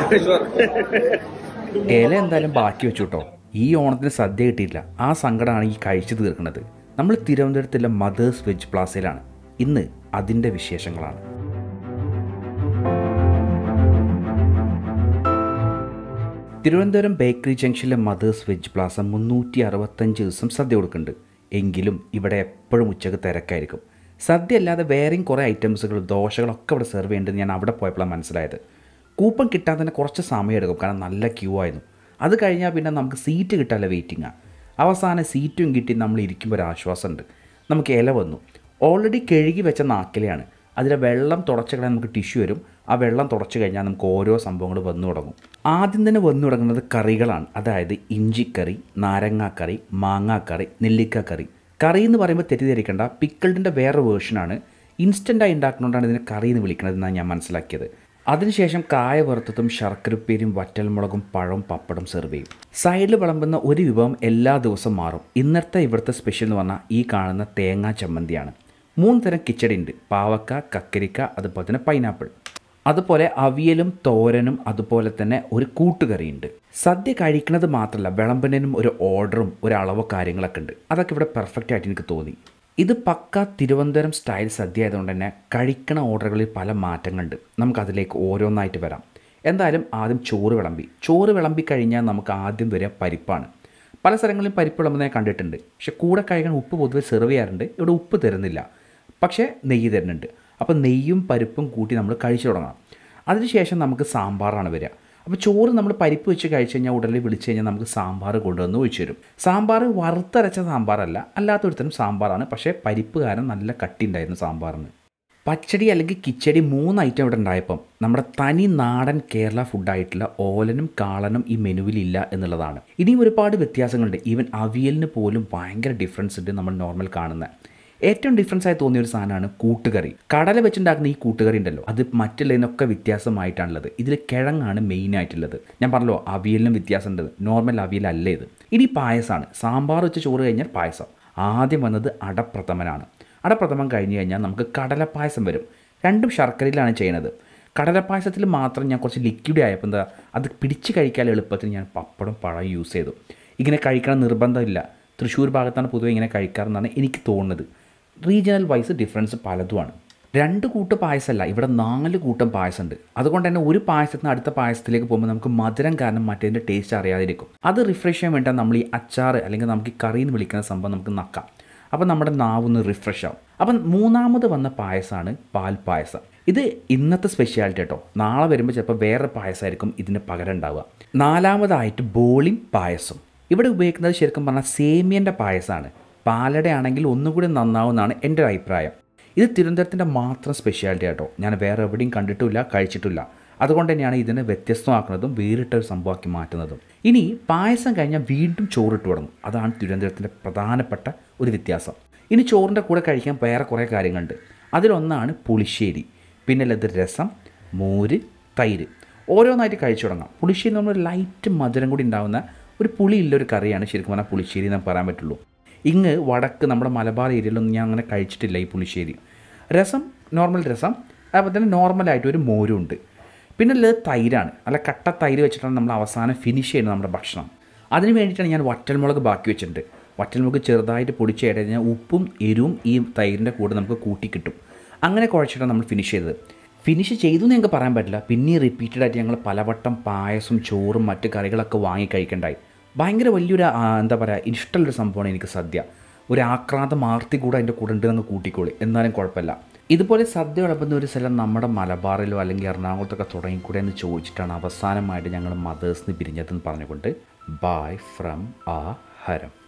ഇല എന്തായാലും ബാക്കി വെച്ചു കേട്ടോ ഈ ഓണത്തിന് സദ്യ കിട്ടിയില്ല ആ സങ്കടമാണ് ഈ കഴിച്ചു തീർക്കുന്നത് നമ്മൾ തിരുവനന്തപുരത്തുള്ള മദേഴ്സ് വെജ് പ്ലാസയിലാണ് ഇന്ന് അതിൻ്റെ വിശേഷങ്ങളാണ് തിരുവനന്തപുരം ബേക്കറി ജംഗ്ഷനിലെ മദേഴ്സ് വെജ് പ്ലാസ മുന്നൂറ്റി അറുപത്തഞ്ച് ദിവസം സദ്യ കൊടുക്കുന്നുണ്ട് എങ്കിലും ഇവിടെ എപ്പോഴും ഉച്ചക്ക് തിരക്കായിരിക്കും സദ്യ അല്ലാതെ വേറെയും കുറേ ഐറ്റംസുകൾ ദോശകളൊക്കെ ഇവിടെ സെർവ് ചെയ്യേണ്ടത് ഞാൻ അവിടെ പോയപ്പോഴാണ് മനസ്സിലായത് കൂപ്പൺ കിട്ടാൻ തന്നെ കുറച്ച് സമയം എടുക്കും കാരണം നല്ല ക്യൂ ആയിരുന്നു അത് കഴിഞ്ഞാൽ പിന്നെ നമുക്ക് സീറ്റ് കിട്ടാനുള്ള വെയിറ്റിംഗാണ് അവസാനം സീറ്റും കിട്ടി നമ്മൾ ഇരിക്കുമ്പോൾ ഒരു ആശ്വാസമുണ്ട് നമുക്ക് ഇല വന്നു ഓൾറെഡി കഴുകി വെച്ച നാക്കിലയാണ് അതിലെ വെള്ളം തുടച്ച് കഴിഞ്ഞാൽ നമുക്ക് ടിഷ്യൂ വരും ആ വെള്ളം തുടച്ച് കഴിഞ്ഞാൽ നമുക്ക് ഓരോ സംഭവങ്ങൾ വന്നു തുടങ്ങും ആദ്യം തന്നെ വന്നു തുടങ്ങുന്നത് കറികളാണ് അതായത് ഇഞ്ചിക്കറി നാരങ്ങാക്കറി മാങ്ങാക്കറി നെല്ലിക്കക്കറി കറി എന്ന് പറയുമ്പോൾ തെറ്റിദ്ധരിക്കേണ്ട പിക്കിൾഡിൻ്റെ വേറെ വേർഷനാണ് ഇൻസ്റ്റൻ്റായി ഉണ്ടാക്കുന്നതുകൊണ്ടാണ് ഇതിനെ കറി എന്ന് വിളിക്കുന്നത് എന്നാണ് ഞാൻ മനസ്സിലാക്കിയത് അതിനുശേഷം കായ വറുത്തതും ശർക്കരപ്പേരും വറ്റൽമുളകും പഴവും പപ്പടം സെർവ് ചെയ്യും സൈഡിൽ വിളമ്പുന്ന ഒരു വിഭവം എല്ലാ ദിവസവും മാറും ഇന്നത്തെ ഇവിടുത്തെ സ്പെഷ്യൽ എന്ന് പറഞ്ഞാൽ ഈ കാണുന്ന തേങ്ങാ ചമ്മന്തിയാണ് മൂന്ന് തരം കിച്ചടി ഉണ്ട് പാവക്ക കക്കരിക്ക അതുപോലെ തന്നെ പൈനാപ്പിൾ അതുപോലെ അവിയലും തോരനും അതുപോലെ തന്നെ ഒരു കൂട്ടുകറിയുണ്ട് സദ്യ കഴിക്കുന്നത് മാത്രമല്ല വിളമ്പലിനും ഒരു ഓർഡറും ഒരു അളവോ കാര്യങ്ങളൊക്കെ ഉണ്ട് അതൊക്കെ ഇവിടെ പെർഫെക്റ്റ് ആയിട്ട് എനിക്ക് തോന്നി ഇത് പക്ക തിരുവനന്തപുരം സ്റ്റൈൽ സദ്യ ആയതുകൊണ്ട് തന്നെ കഴിക്കണ ഓർഡറുകളിൽ പല മാറ്റങ്ങളുണ്ട് നമുക്കതിലേക്ക് ഓരോന്നായിട്ട് വരാം എന്തായാലും ആദ്യം ചോറ് വിളമ്പി ചോറ് വിളമ്പി കഴിഞ്ഞാൽ നമുക്ക് ആദ്യം വരിക പരിപ്പാണ് പല സ്ഥലങ്ങളിലും പരിപ്പ് വിളമ്പുന്നത് ഞാൻ കണ്ടിട്ടുണ്ട് പക്ഷെ കൂടെ കഴിക്കാൻ ഉപ്പ് പൊതുവെ സെർവ് ചെയ്യാറുണ്ട് ഇവിടെ ഉപ്പ് തരുന്നില്ല പക്ഷേ നെയ്യ് തരുന്നുണ്ട് അപ്പോൾ നെയ്യും പരിപ്പും കൂട്ടി നമ്മൾ കഴിച്ചു തുടങ്ങണം അതിനുശേഷം നമുക്ക് സാമ്പാറാണ് വരിക അപ്പോൾ ചോറ് നമ്മൾ പരിപ്പ് വെച്ച് കഴിച്ച് കഴിഞ്ഞാൽ ഉടനെ വിളിച്ച് കഴിഞ്ഞാൽ നമുക്ക് സാമ്പാർ കൊണ്ടുവന്ന് ഒഴിച്ചു തരും സാമ്പാർ വറുത്തരച്ച സാമ്പാറല്ല അല്ലാത്തൊരുത്തരം സാമ്പാറാണ് പക്ഷേ പരിപ്പ് കാരണം നല്ല കട്ടി ഉണ്ടായിരുന്നു സാമ്പാറിന് പച്ചടി അല്ലെങ്കിൽ കിച്ചടി മൂന്ന് ഐറ്റം ഇവിടെ ഉണ്ടായപ്പം നമ്മുടെ തനി നാടൻ കേരള ഫുഡായിട്ടുള്ള ഓലനും കാളനും ഈ മെനുവിലില്ല എന്നുള്ളതാണ് ഇനിയും ഒരുപാട് വ്യത്യാസങ്ങളുണ്ട് ഈവൻ അവിയലിന് പോലും ഭയങ്കര ഡിഫറൻസ് ഉണ്ട് നമ്മൾ നോർമൽ കാണുന്നത് ഏറ്റവും ഡിഫറൻസ് ആയി തോന്നിയ ഒരു സാധനമാണ് കൂട്ടുകറി കടല വെച്ചുണ്ടാക്കുന്ന ഈ കൂട്ടുകറി ഉണ്ടല്ലോ അത് മറ്റുള്ളതിനൊക്കെ വ്യത്യാസമായിട്ടാണുള്ളത് ഇതിൽ കിഴങ്ങാണ് മെയിൻ ആയിട്ടുള്ളത് ഞാൻ പറഞ്ഞല്ലോ അവിയലിനും വ്യത്യാസമുണ്ട് നോർമൽ അവിയലല്ല ഇത് ഇനി പായസമാണ് സാമ്പാർ വെച്ച് ചോറ് കഴിഞ്ഞാൽ പായസം ആദ്യം വന്നത് അടപ്രഥമനാണ് അടപ്രഥമൻ കഴിഞ്ഞ് കഴിഞ്ഞാൽ നമുക്ക് കടലപ്പായസം വരും രണ്ടും ശർക്കരയിലാണ് ചെയ്യുന്നത് കടലപ്പായസത്തിൽ മാത്രം ഞാൻ കുറച്ച് ലിക്വിഡ് ആയപ്പോൾ എന്താ അത് പിടിച്ച് കഴിക്കാൻ എളുപ്പത്തിന് ഞാൻ പപ്പടം പഴം യൂസ് ചെയ്തു ഇങ്ങനെ കഴിക്കണം നിർബന്ധമില്ല തൃശ്ശൂർ ഭാഗത്താണ് പൊതുവെ ഇങ്ങനെ കഴിക്കാറെന്നാണ് എനിക്ക് തോന്നുന്നത് റീജിയണൽ വൈസ് ഡിഫറൻസ് പലതുമാണ് രണ്ട് കൂട്ട് പായസമല്ല ഇവിടെ നാല് കൂട്ടം പായസമുണ്ട് അതുകൊണ്ട് തന്നെ ഒരു പായസത്തിൽ നിന്ന് അടുത്ത പായസത്തിലേക്ക് പോകുമ്പോൾ നമുക്ക് മധുരം കാരണം മറ്റേതിൻ്റെ ടേസ്റ്റ് അറിയാതിരിക്കും അത് റിഫ്രഷ് ചെയ്യാൻ വേണ്ടി നമ്മൾ ഈ അച്ചാർ അല്ലെങ്കിൽ നമുക്ക് ഈ കറി എന്ന് വിളിക്കുന്ന സംഭവം നമുക്ക് നക്കാം അപ്പോൾ നമ്മുടെ നാവൊന്ന് റിഫ്രഷ് ആവും അപ്പം മൂന്നാമത് വന്ന പായസമാണ് പാൽ പായസം ഇത് ഇന്നത്തെ സ്പെഷ്യാലിറ്റി കേട്ടോ നാളെ വരുമ്പോൾ ചിലപ്പോൾ വേറെ പായസമായിരിക്കും ഇതിന് പകരം ഉണ്ടാവുക നാലാമതായിട്ട് ബോളിയും പായസം ഇവിടെ ഉപയോഗിക്കുന്നത് ശരിക്കും പറഞ്ഞാൽ സേമിയൻ്റെ പായസമാണ് പാലട ആണെങ്കിൽ ഒന്നുകൂടി നന്നാവുമെന്നാണ് എൻ്റെ ഒരു അഭിപ്രായം ഇത് തിരുവനന്തപുരത്തിൻ്റെ മാത്രം സ്പെഷ്യാലിറ്റി കേട്ടോ ഞാൻ വേറെ എവിടെയും കണ്ടിട്ടില്ല കഴിച്ചിട്ടില്ല അതുകൊണ്ട് തന്നെയാണ് ഇതിനെ വ്യത്യസ്തമാക്കുന്നതും വേറിട്ട ഒരു സംഭവമാക്കി മാറ്റുന്നതും ഇനി പായസം കഴിഞ്ഞാൽ വീണ്ടും ചോറിട്ട് തുടങ്ങും അതാണ് തിരുവനന്തപുരത്തിൻ്റെ പ്രധാനപ്പെട്ട ഒരു വ്യത്യാസം ഇനി ചോറിൻ്റെ കൂടെ കഴിക്കാൻ വേറെ കുറേ കാര്യങ്ങളുണ്ട് അതിലൊന്നാണ് പുളിശ്ശേരി പിന്നെ ഉള്ളത് രസം മോര് തൈര് ഓരോന്നായിട്ട് കഴിച്ചു തുടങ്ങാം പുളിശ്ശേരി നമ്മൾ ലൈറ്റ് മധുരം കൂടി ഉണ്ടാകുന്ന ഒരു പുളിയുള്ള ഒരു കറിയാണ് ശരിക്കും പറഞ്ഞാൽ പുളിശ്ശേരി എന്ന് പറയാൻ പറ്റുള്ളൂ ഇങ്ങ് വടക്ക് നമ്മുടെ മലബാർ ഏരിയയിലൊന്നും ഞാൻ അങ്ങനെ കഴിച്ചിട്ടില്ല ഈ പുളിശ്ശേരി രസം നോർമൽ രസം അതുപോലെ തന്നെ നോർമലായിട്ട് ഒരു മോരും ഉണ്ട് പിന്നെ ഉള്ളത് തൈരാണ് നല്ല കട്ട തൈര് വെച്ചിട്ടാണ് നമ്മൾ അവസാനം ഫിനിഷ് ചെയ്യുന്നത് നമ്മുടെ ഭക്ഷണം അതിന് വേണ്ടിയിട്ടാണ് ഞാൻ വറ്റൽമുളക് ബാക്കി വെച്ചിട്ടുണ്ട് വറ്റൽമുളക് ചെറുതായിട്ട് പൊടിച്ച് കഴിഞ്ഞാൽ ഉപ്പും എരിവും ഈ തൈരിൻ്റെ കൂടെ നമുക്ക് കൂട്ടി കിട്ടും അങ്ങനെ കുഴച്ചിട്ടാണ് നമ്മൾ ഫിനിഷ് ചെയ്തത് ഫിനിഷ് ചെയ്തു എന്ന് ഞങ്ങൾക്ക് പറയാൻ പറ്റില്ല പിന്നെ റിപ്പീറ്റഡ് ആയിട്ട് ഞങ്ങൾ പലവട്ടം പായസം ചോറും മറ്റ് കറികളൊക്കെ വാങ്ങി കഴിക്കണ്ടായി ഭയങ്കര വലിയൊരു ആ, എന്താ പറയുക ഇഷ്ടമുള്ളൊരു സംഭവമാണ് എനിക്ക് സദ്യ ഒരു ആക്രാന്തം ആർത്തി കൂടെ അതിൻ്റെ കൂടെ ഉണ്ട് അങ്ങ് കൂട്ടിക്കോളി എന്നാലും കുഴപ്പമില്ല ഇതുപോലെ സദ്യ വിളമ്പുന്ന ഒരു സ്ഥലം നമ്മുടെ മലബാറിലോ അല്ലെങ്കിൽ എറണാകുളത്തൊക്കെ തുടങ്ങിക്കൂടെ എന്ന് ചോദിച്ചിട്ടാണ് അവസാനമായിട്ട് ഞങ്ങൾ മദേഴ്സിന് പിരിഞ്ഞതെന്ന് പറഞ്ഞുകൊണ്ട് ബായ് ഫ്രം ആ ഹരം